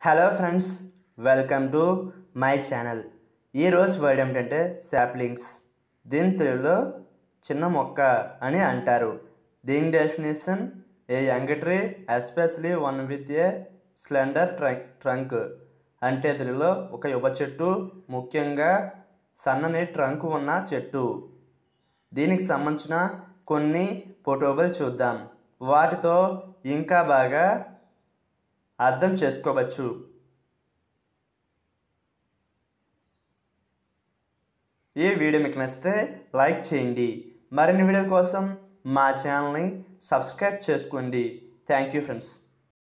hello friends welcome to my channel ఈరోజు word ఏమిటంటే saplings దీని తెలుగులో చిన్న మొక్క అని అంటారు దీని definition a young tree especially one with a slender trunk trunk అంటే తెలుగులో ఒక యువ చెట్టు ముఖ్యంగా సన్నని ట్రంక్ ఉన్న చెట్టు దీనికి సంబంధించిన కొన్ని ఫోటోలు చూద్దాం వాటితో ఇంకా బాగా అర్థం చేసుకోవచ్చు ఈ వీడియో మీకు నచ్చితే లైక్ చేయండి మరిన్ని వీడియోల కోసం మా ఛానల్ని సబ్స్క్రైబ్ చేసుకోండి థ్యాంక్ యూ ఫ్రెండ్స్